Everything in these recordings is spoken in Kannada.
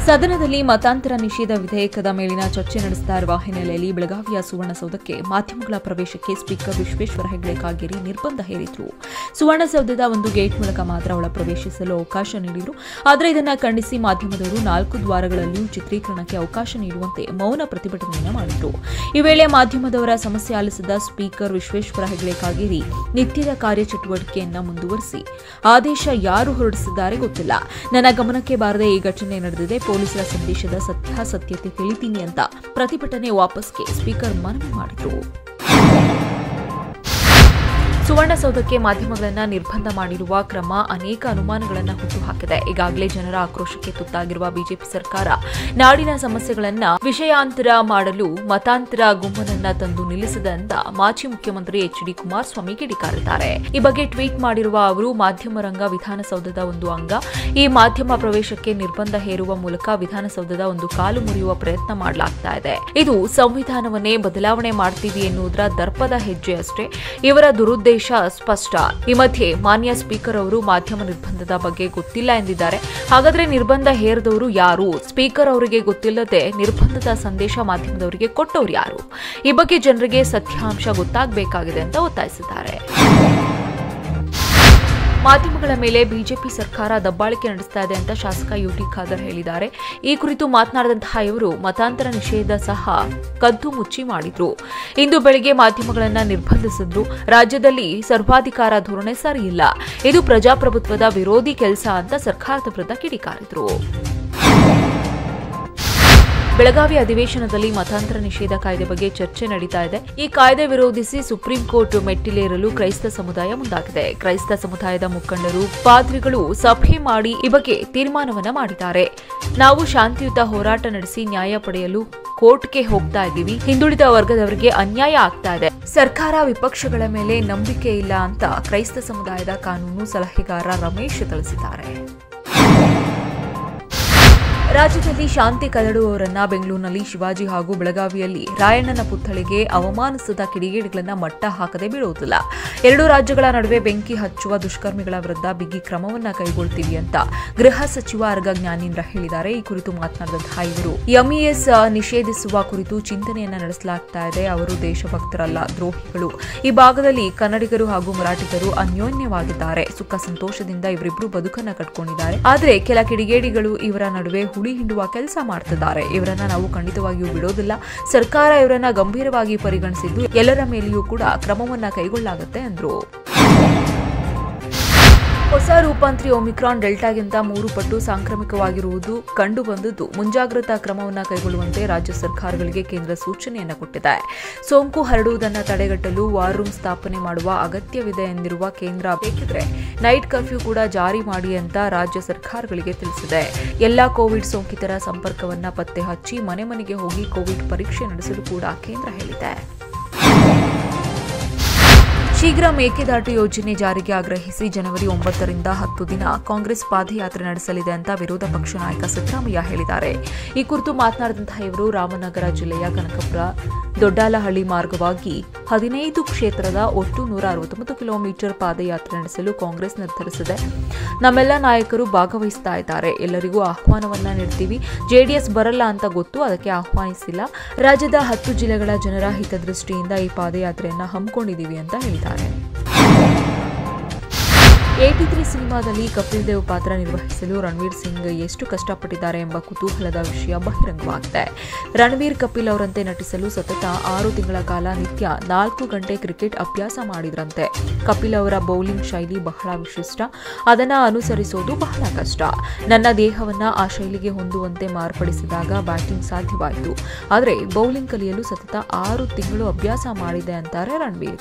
ಸದನದಲ್ಲಿ ಮತಾಂತರ ನಿಷೇಧ ವಿಧೇಯಕದ ಮೇಲಿನ ಚರ್ಚೆ ನಡೆಸ್ತಾ ಇರುವ ಹಿನ್ನೆಲೆಯಲ್ಲಿ ಬೆಳಗಾವಿಯ ಸುವರ್ಣಸೌಧಕ್ಕೆ ಮಾಧ್ಯಮಗಳ ಪ್ರವೇಶಕ್ಕೆ ಸ್ಪೀಕರ್ ವಿಶ್ವೇಶ್ವರ ಹೆಗಡೆ ಕಾಗೇರಿ ನಿರ್ಬಂಧ ಹೇರಿದ್ರು ಸುವರ್ಣಸೌಧದ ಒಂದು ಗೇಟ್ ಮೂಲಕ ಮಾತ್ರ ಒಳ ಪ್ರವೇಶಿಸಲು ಅವಕಾಶ ನೀಡಿದ್ರು ಆದರೆ ಇದನ್ನ ಖಂಡಿಸಿ ಮಾಧ್ಯಮದವರು ನಾಲ್ಕು ದ್ವಾರಗಳಲ್ಲಿಯೂ ಚಿತ್ರೀಕರಣಕ್ಕೆ ಅವಕಾಶ ನೀಡುವಂತೆ ಮೌನ ಪ್ರತಿಭಟನೆಯನ್ನು ಮಾಡಿದ್ರು ಈ ವೇಳೆ ಮಾಧ್ಯಮದವರ ಸಮಸ್ಯೆ ಆಲಿಸಿದ ಸ್ಪೀಕರ್ ವಿಶ್ವೇಶ್ವರ ಹೆಗಡೆ ಕಾಗೇರಿ ನಿತ್ಯದ ಕಾರ್ಯಚಟುವಟಿಕೆಯನ್ನ ಮುಂದುವರಿಸಿ ಆದೇಶ ಯಾರು ಹೊರಡಿಸಿದ್ದಾರೆ ಗೊತ್ತಿಲ್ಲ ನನ್ನ ಗಮನಕ್ಕೆ ಬಾರದೆ ಈ ಘಟನೆ ನಡೆದಿದೆ ಪೊಲೀಸರ ಸಂದೇಶದ ಸತ್ಯಾಸತ್ಯತೆ ತಿಳಿತೀನಿ ಅಂತ ಪ್ರತಿಭಟನೆ ವಾಪಸ್ಗೆ ಸ್ಪೀಕರ್ ಮನವಿ ಮಾಡಿದ್ರು ಸುವರ್ಣಸೌಧಕ್ಕೆ ಮಾಧ್ಯಮಗಳನ್ನ ನಿರ್ಬಂಧ ಮಾಡಿರುವ ಕ್ರಮ ಅನೇಕ ಅನುಮಾನಗಳನ್ನ ಹುಟ್ಟುಹಾಕಿದೆ ಈಗಾಗಲೇ ಜನರ ಆಕ್ರೋಶಕ್ಕೆ ತುತ್ತಾಗಿರುವ ಬಿಜೆಪಿ ಸರ್ಕಾರ ನಾಡಿನ ಸಮಸ್ಯೆಗಳನ್ನ ವಿಷಯಾಂತರ ಮಾಡಲು ಮತಾಂತರ ಗುಂಪನನ್ನ ತಂದು ನಿಲ್ಲಿಸಿದೆ ಅಂತ ಮಾಜಿ ಮುಖ್ಯಮಂತ್ರಿ ಎಚ್ ಡಿ ಕುಮಾರಸ್ವಾಮಿ ಕಿಡಿಕಾರಿದ್ದಾರೆ ಈ ಬಗ್ಗೆ ಟ್ವೀಟ್ ಮಾಡಿರುವ ಅವರು ಮಾಧ್ಯಮ ರಂಗ ವಿಧಾನಸೌಧದ ಒಂದು ಅಂಗ ಈ ಮಾಧ್ಯಮ ಪ್ರವೇಶಕ್ಕೆ ನಿರ್ಬಂಧ ಹೇರುವ ಮೂಲಕ ವಿಧಾನಸೌಧದ ಒಂದು ಕಾಲು ಮುರಿಯುವ ಪ್ರಯತ್ನ ಮಾಡಲಾಗ್ತಾ ಇದೆ ಇದು ಸಂವಿಧಾನವನ್ನೇ ಬದಲಾವಣೆ ಮಾಡ್ತೀವಿ ಎನ್ನುವುದರ ದರ್ಪದ ಹೆಜ್ಜೆ ಅಷ್ಟೇ ಇವರ ದುರುದ್ದೇಶ ಸ್ಪಷ್ಟ ಈ ಮಧ್ಯೆ ಮಾನ್ಯ ಸ್ಪೀಕರ್ ಅವರು ಮಾಧ್ಯಮ ನಿರ್ಬಂಧದ ಬಗ್ಗೆ ಗೊತ್ತಿಲ್ಲ ಎಂದಿದ್ದಾರೆ ಹಾಗಾದ್ರೆ ನಿರ್ಬಂಧ ಹೇರಿದವರು ಯಾರು ಸ್ಪೀಕರ್ ಅವರಿಗೆ ಗೊತ್ತಿಲ್ಲದೆ ನಿರ್ಬಂಧದ ಸಂದೇಶ ಮಾಧ್ಯಮದವರಿಗೆ ಕೊಟ್ಟವರು ಯಾರು ಈ ಬಗ್ಗೆ ಜನರಿಗೆ ಸತ್ಯಾಂಶ ಗೊತ್ತಾಗಬೇಕಾಗಿದೆ ಅಂತ ಒತ್ತಾಯಿಸಿದ್ದಾರೆ ಮಾಧ್ಯಮಗಳ ಮೇಲೆ ಬಿಜೆಪಿ ಸರ್ಕಾರ ದಬ್ಬಾಳಿಕೆ ನಡೆಸ್ತಾ ಇದೆ ಅಂತ ಶಾಸಕ ಯುಟಿ ಖಾದರ್ ಹೇಳಿದ್ದಾರೆ ಈ ಕುರಿತು ಮಾತನಾಡಿದಂತಹ ಇವರು ಮತಾಂತರ ನಿಷೇಧ ಸಹ ಕದ್ದು ಮುಚ್ಚಿ ಮಾಡಿದ್ರು ಇಂದು ಬೆಳಿಗ್ಗೆ ಮಾಧ್ಯಮಗಳನ್ನ ನಿರ್ಬಂಧಿಸಿದ್ರು ರಾಜ್ಯದಲ್ಲಿ ಸರ್ವಾಧಿಕಾರ ಧೋರಣೆ ಸರಿಯಿಲ್ಲ ಇದು ಪ್ರಜಾಪ್ರಭುತ್ವದ ವಿರೋಧಿ ಕೆಲಸ ಅಂತ ಸರ್ಕಾರದ ವಿರುದ್ಧ ಕಿಡಿಕಾರಿದ್ರು ಬೆಳಗಾವಿ ಅಧಿವೇಶನದಲ್ಲಿ ಮತಾಂತರ ನಿಷೇಧ ಕಾಯ್ದೆ ಬಗ್ಗೆ ಚರ್ಚೆ ನಡೀತಾ ಇದೆ ಈ ಕಾಯ್ದೆ ವಿರೋಧಿಸಿ ಸುಪ್ರೀಂ ಕೋರ್ಟ್ ಮೆಟ್ಟಿಲೇರಲು ಕ್ರೈಸ್ತ ಸಮುದಾಯ ಮುಂದಾಗಿದೆ ಕ್ರೈಸ್ತ ಸಮುದಾಯದ ಮುಖಂಡರು ಪಾದ್ರಿಗಳು ಸಭೆ ಮಾಡಿ ಈ ಬಗ್ಗೆ ತೀರ್ಮಾನವನ್ನ ಮಾಡಿದ್ದಾರೆ ನಾವು ಶಾಂತಿಯುತ ಹೋರಾಟ ನಡೆಸಿ ನ್ಯಾಯ ಪಡೆಯಲು ಕೋರ್ಟ್ಗೆ ಹೋಗ್ತಾ ಇದ್ದೀವಿ ಹಿಂದುಳಿದ ವರ್ಗದವರಿಗೆ ಅನ್ಯಾಯ ಆಗ್ತಾ ಇದೆ ಸರ್ಕಾರ ವಿಪಕ್ಷಗಳ ಮೇಲೆ ನಂಬಿಕೆ ಇಲ್ಲ ಅಂತ ಕ್ರೈಸ್ತ ಸಮುದಾಯದ ಕಾನೂನು ಸಲಹೆಗಾರ ರಮೇಶ್ ತಿಳಿಸಿದ್ದಾರೆ ರಾಜ್ಯದಲ್ಲಿ ಶಾಂತಿ ಕದಡುವವರನ್ನ ಬೆಂಗಳೂರಿನಲ್ಲಿ ಶಿವಾಜಿ ಹಾಗೂ ಬೆಳಗಾವಿಯಲ್ಲಿ ರಾಯಣ್ಣನ ಪುತ್ಥಳಿಗೆ ಅವಮಾನಿಸಿದ ಕಿಡಿಗೇಡಿಗಳನ್ನ ಮಟ್ಟ ಹಾಕದೆ ಬಿಡುವುದಿಲ್ಲ ಎರಡು ರಾಜ್ಯಗಳ ನಡುವೆ ಬೆಂಕಿ ಹಚ್ಚುವ ದುಷ್ಕರ್ಮಿಗಳ ವಿರುದ್ಧ ಬಿಗಿ ಕ್ರಮವನ್ನ ಕೈಗೊಳ್ತೀವಿ ಅಂತ ಗೃಹ ಸಚಿವ ಅರ್ಗ ಜ್ಞಾನೇಂದ್ರ ಹೇಳಿದ್ದಾರೆ ಈ ಕುರಿತು ಮಾತನಾಡಿದಂತಹ ಇವರು ಎಂಇಎಸ್ ನಿಷೇಧಿಸುವ ಕುರಿತು ಚಿಂತನೆಯನ್ನ ನಡೆಸಲಾಗ್ತಾ ಇದೆ ಅವರು ದೇಶಭಕ್ತರಲ್ಲ ದ್ರೋಹಿಗಳು ಈ ಭಾಗದಲ್ಲಿ ಕನ್ನಡಿಗರು ಹಾಗೂ ಮರಾಠಿಗರು ಅನ್ಯೋನ್ಯವಾಗಿದ್ದಾರೆ ಸುಖ ಸಂತೋಷದಿಂದ ಇವರಿಬ್ರು ಬದುಕನ್ನ ಕಟ್ಕೊಂಡಿದ್ದಾರೆ ಆದರೆ ಕೆಲ ಕಿಡಿಗೇಡಿಗಳು ಇವರ ನಡುವೆ ಹುಳಿ ಹಿಂಡುವ ಕೆಲಸ ಮಾಡ್ತಿದ್ದಾರೆ ಇವರನ್ನ ನಾವು ಖಂಡಿತವಾಗಿಯೂ ಬಿಡೋದಿಲ್ಲ ಸರ್ಕಾರ ಇವರನ್ನ ಗಂಭೀರವಾಗಿ ಪರಿಗಣಿಸಿದ್ದು ಎಲ್ಲರ ಮೇಲೆಯೂ ಕೂಡ ಕ್ರಮವನ್ನ ಕೈಗೊಳ್ಳಲಾಗುತ್ತೆ ಎಂದರು ಹೊಸ ರೂಪಾಂತರಿ ಒಮಿಕ್ರಾನ್ ಡೆಲ್ಟಾಗಿಂತ ಮೂರು ಪಟ್ಟು ಸಾಂಕ್ರಾಮಿಕವಾಗಿರುವುದು ಕಂಡು ಬಂದಿದ್ದು ಮುಂಜಾಗ್ರತಾ ಕ್ರಮವನ್ನು ಕೈಗೊಳ್ಳುವಂತೆ ರಾಜ್ಯ ಸರ್ಕಾರಗಳಿಗೆ ಕೇಂದ್ರ ಸೂಚನೆಯನ್ನು ಕೊಟ್ಟಿದೆ ಸೋಂಕು ಹರಡುವುದನ್ನು ತಡೆಗಟ್ಟಲು ವಾರ್ ರೂಮ್ ಸ್ಥಾಪನೆ ಮಾಡುವ ಅಗತ್ಯವಿದೆ ಎಂದಿರುವ ಕೇಂದ್ರ ಬೇಕಿದ್ರೆ ನೈಟ್ ಕರ್ಫ್ಯೂ ಕೂಡ ಜಾರಿ ಮಾಡಿ ಅಂತ ರಾಜ್ಯ ಸರ್ಕಾರಗಳಿಗೆ ತಿಳಿಸಿದೆ ಎಲ್ಲಾ ಕೋವಿಡ್ ಸೋಂಕಿತರ ಸಂಪರ್ಕವನ್ನ ಪತ್ತೆ ಹಚ್ಚಿ ಮನೆ ಮನೆಗೆ ಹೋಗಿ ಕೋವಿಡ್ ಪರೀಕ್ಷೆ ನಡೆಸಲು ಕೂಡ ಕೇಂದ್ರ ಹೇಳಿದೆ ಶೀಘ್ರ ಮೇಕೆದಾಟು ಯೋಜನೆ ಜಾರಿಗೆ ಆಗ್ರಹಿಸಿ ಜನವರಿ ಒಂಬತ್ತರಿಂದ ಹತ್ತು ದಿನ ಕಾಂಗ್ರೆಸ್ ಪಾದಯಾತ್ರೆ ನಡೆಸಲಿದೆ ಅಂತ ವಿರೋಧ ಪಕ್ಷ ನಾಯಕ ಸಿದ್ದರಾಮಯ್ಯ ಹೇಳಿದ್ದಾರೆ ಈ ಕುರಿತು ಮಾತನಾಡಿದಂತಹ ಇವರು ರಾಮನಗರ ಜಿಲ್ಲೆಯ ಕನಕಪುರ ದೊಡ್ಡಾಲಹಳ್ಳಿ ಮಾರ್ಗವಾಗಿ ಹದಿನೈದು ಕ್ಷೇತ್ರದ ಒಟ್ಟು ನೂರ ಅರವತ್ತೊಂಬತ್ತು ಕಿಲೋಮೀಟರ್ ಪಾದಯಾತ್ರೆ ನಡೆಸಲು ಕಾಂಗ್ರೆಸ್ ನಿರ್ಧರಿಸಿದೆ ನಮ್ಮೆಲ್ಲ ನಾಯಕರು ಭಾಗವಹಿಸ್ತಾ ಇದ್ದಾರೆ ಎಲ್ಲರಿಗೂ ಆಹ್ವಾನವನ್ನ ನೀಡ್ತೀವಿ ಜೆಡಿಎಸ್ ಬರಲ್ಲ ಅಂತ ಗೊತ್ತು ಅದಕ್ಕೆ ಆಹ್ವಾನಿಸಿಲ್ಲ ರಾಜ್ಯದ ಹತ್ತು ಜಿಲ್ಲೆಗಳ ಜನರ ಹಿತದೃಷ್ಟಿಯಿಂದ ಈ ಪಾದಯಾತ್ರೆಯನ್ನ ಹಮ್ಮಿಕೊಂಡಿದ್ದೀವಿ ಅಂತ ಹೇಳಿದ್ದಾರೆ ಏಟಿ ತ್ರೀ ಸಿನಿಮಾದಲ್ಲಿ ಕಪಿಲ್ ದೇವ್ ಪಾತ್ರ ನಿರ್ವಹಿಸಲು ರಣವೀರ್ ಸಿಂಗ್ ಎಷ್ಟು ಕಷ್ಟಪಟ್ಟಿದ್ದಾರೆ ಎಂಬ ಕುತೂಹಲದ ವಿಷಯ ಬಹಿರಂಗವಾಗಿದೆ ರಣವೀರ್ ಕಪಿಲ್ ಅವರಂತೆ ನಟಿಸಲು ಸತತ ಆರು ತಿಂಗಳ ಕಾಲ ನಿತ್ಯ ನಾಲ್ಕು ಗಂಟೆ ಕ್ರಿಕೆಟ್ ಅಭ್ಯಾಸ ಮಾಡಿದ್ರಂತೆ ಕಪಿಲ್ ಅವರ ಬೌಲಿಂಗ್ ಶೈಲಿ ಬಹಳ ವಿಶಿಷ್ಟ ಅದನ್ನ ಅನುಸರಿಸೋದು ಬಹಳ ಕಷ್ಟ ನನ್ನ ದೇಹವನ್ನ ಆ ಶೈಲಿಗೆ ಹೊಂದುವಂತೆ ಮಾರ್ಪಡಿಸಿದಾಗ ಬ್ಯಾಟಿಂಗ್ ಸಾಧ್ಯವಾಯಿತು ಆದರೆ ಬೌಲಿಂಗ್ ಕಲಿಯಲು ಸತತ ಆರು ತಿಂಗಳು ಅಭ್ಯಾಸ ಮಾಡಿದೆ ಅಂತಾರೆ ರಣವೀರ್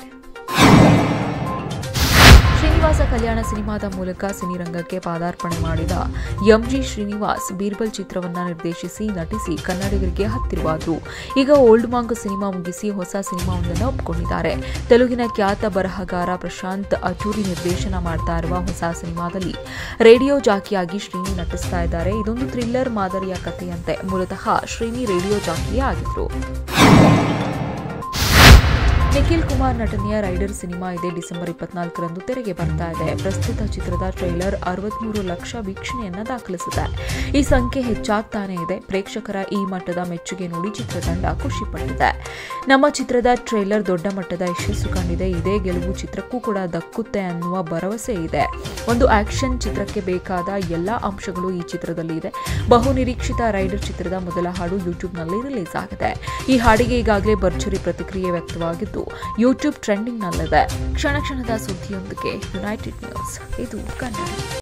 ಶ್ರೀನಿವಾಸ ಕಲ್ಯಾಣ ಸಿನಿಮಾದ ಮೂಲಕ ಸಿನಿರಂಗಕ್ಕೆ ಪಾದಾರ್ಪಣೆ ಮಾಡಿದ ಎಂಜಿ ಶ್ರೀನಿವಾಸ್ ಬೀರ್ಬಲ್ ಚಿತ್ರವನ್ನ ನಿರ್ದೇಶಿಸಿ ನಟಿಸಿ ಕನ್ನಡಿಗರಿಗೆ ಹತ್ತಿರವಾದ್ರು ಈಗ ಓಲ್ಡ್ ಮಾಂಗ್ ಸಿನಿಮಾ ಮುಗಿಸಿ ಹೊಸ ಸಿನಿಮಾವೊಂದನ್ನು ಒಪ್ಪಿಕೊಂಡಿದ್ದಾರೆ ತೆಲುಗಿನ ಖ್ಯಾತ ಬರಹಗಾರ ಪ್ರಶಾಂತ್ ಅಚೂರಿ ನಿರ್ದೇಶನ ಮಾಡ್ತಾ ಇರುವ ಹೊಸ ಸಿನಿಮಾದಲ್ಲಿ ರೇಡಿಯೋ ಜಾಕಿಯಾಗಿ ಶ್ರೀನಿ ನಟಿಸ್ತಾ ಇದ್ದಾರೆ ಇದೊಂದು ಥ್ರಿಲ್ಲರ್ ಮಾದರಿಯ ಕಥೆಯಂತೆ ಮೂಲತಃ ಶ್ರೀನಿ ರೇಡಿಯೋ ಜಾಕಿಯೇ ಆಗಿದ್ರು ನಿಖಿಲ್ ಕುಮಾರ್ ನಟನೆಯ ರೈಡರ್ ಸಿನಿಮಾ ಇದೇ ಡಿಸೆಂಬರ್ ಇಪ್ಪತ್ನಾಲ್ಕರಂದು ತೆರೆಗೆ ಬರ್ತಾ ಇದೆ ಪ್ರಸ್ತುತ ಚಿತ್ರದ ಟ್ರೈಲರ್ ಅರವತ್ಮೂರು ಲಕ್ಷ ವೀಕ್ಷಣೆಯನ್ನ ದಾಖಲಿಸಿದೆ ಈ ಸಂಖ್ಯೆ ಹೆಚ್ಚಾಗ್ತಾನೆ ಇದೆ ಪ್ರೇಕ್ಷಕರ ಈ ಮಟ್ಟದ ಮೆಚ್ಚುಗೆ ನೋಡಿ ಚಿತ್ರತಂಡ ಖುಷಿಪಟ್ಟಿದೆ ನಮ್ಮ ಚಿತ್ರದ ಟ್ರೈಲರ್ ದೊಡ್ಡ ಮಟ್ಟದ ಯಶಸ್ಸು ಕಂಡಿದೆ ಇದೇ ಗೆಲುವು ಚಿತ್ರಕ್ಕೂ ಕೂಡ ದಕ್ಕುತ್ತೆ ಅನ್ನುವ ಭರವಸೆ ಇದೆ ಒಂದು ಆಕ್ಷನ್ ಚಿತ್ರಕ್ಕೆ ಬೇಕಾದ ಎಲ್ಲಾ ಅಂಶಗಳು ಈ ಚಿತ್ರದಲ್ಲಿ ಇದೆ ಬಹು ನಿರೀಕ್ಷಿತ ರೈಡರ್ ಚಿತ್ರದ ಮೊದಲ ಹಾಡು ಯೂಟ್ಯೂಬ್ನಲ್ಲಿ ರಿಲೀಸ್ ಆಗಿದೆ ಈ ಹಾಡಿಗೆ ಈಗಾಗಲೇ ಭರ್ಜರಿ ಪ್ರತಿಕ್ರಿಯೆ ವ್ಯಕ್ತವಾಗಿದ್ದು ಯೂಟ್ಯೂಬ್ ಟ್ರೆಂಡಿಂಗ್ನಲ್ಲಿದೆ ಕ್ಷಣ ಕ್ಷಣದ ಸುದ್ದಿಯೊಂದಿಗೆ ಯುನೈಟೆಡ್ ನ್ಯೂಸ್ ಇದು ಕನ್ನಡ